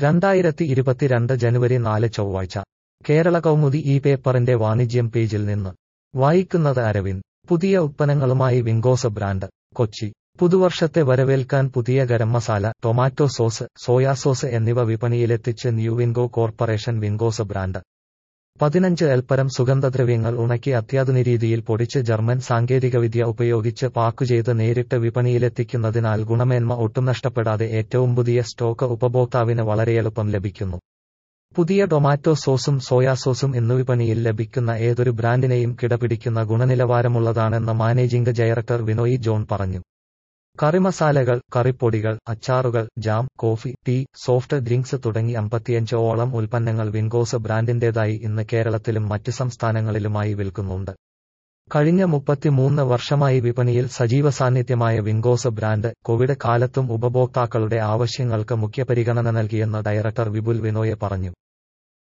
രണ്ടായിരത്തി ഇരുപത്തിരണ്ട് ജനുവരി നാല് ചൊവ്വാഴ്ച കേരള കൗമുദി ഈ പേപ്പറിന്റെ വാണിജ്യം പേജിൽ നിന്ന് വായിക്കുന്നത് അരവിന്ദ് പുതിയ ഉത്പന്നങ്ങളുമായി വിങ്കോസ് ബ്രാൻഡ് കൊച്ചി പുതുവർഷത്തെ വരവേൽക്കാൻ പുതിയ garam masala tomato sauce soya sauce എന്നിവ വിപണിയിലെത്തിച്ച് new Vinco corporation Vinco's brand പതിനഞ്ച് എൽപ്പരം സുഗന്ധദ്രവ്യങ്ങൾ ഉണക്കി അത്യാധുനിക രീതിയിൽ പൊടിച്ച് ജർമ്മൻ സാങ്കേതികവിദ്യ ഉപയോഗിച്ച് പാക്കു ചെയ്ത് നേരിട്ട് വിപണിയിലെത്തിക്കുന്നതിനാൽ ഗുണമേന്മ ഒട്ടും നഷ്ടപ്പെടാതെ ഏറ്റവും പുതിയ സ്റ്റോക്ക് ഉപഭോക്താവിന് വളരെ എളുപ്പം ലഭിക്കുന്നു പുതിയ ടൊമാറ്റോ സോസും സോയാ സോസും ഇന്ന് വിപണിയിൽ ലഭിക്കുന്ന ഏതൊരു ബ്രാൻഡിനെയും കിടപിടിക്കുന്ന ഗുണനിലവാരമുള്ളതാണെന്ന് മാനേജിംഗ് ഡയറക്ടർ വിനോയ് ജോൺ പറഞ്ഞു കറിമസാലകൾ കറിപ്പൊടികൾ അച്ചാറുകൾ jam coffee tea soft drinks തുടങ്ങി അമ്പത്തിയഞ്ചോളം ഉൽപ്പന്നങ്ങൾ വിങ്കോസ് ബ്രാൻഡിന്റേതായി ഇന്ന് കേരളത്തിലും മറ്റ് സംസ്ഥാനങ്ങളിലുമായി വിൽക്കുന്നുണ്ട് കഴിഞ്ഞ മുപ്പത്തിമൂന്ന് വർഷമായി വിപണിയിൽ സജീവ സാന്നിധ്യമായ വിങ്കോസ് ബ്രാൻഡ് കോവിഡ് കാലത്തും ഉപഭോക്താക്കളുടെ ആവശ്യങ്ങൾക്ക് മുഖ്യ പരിഗണന നൽകിയെന്ന് ഡയറക്ടർ വിപുൽ വിനോയ് പറഞ്ഞു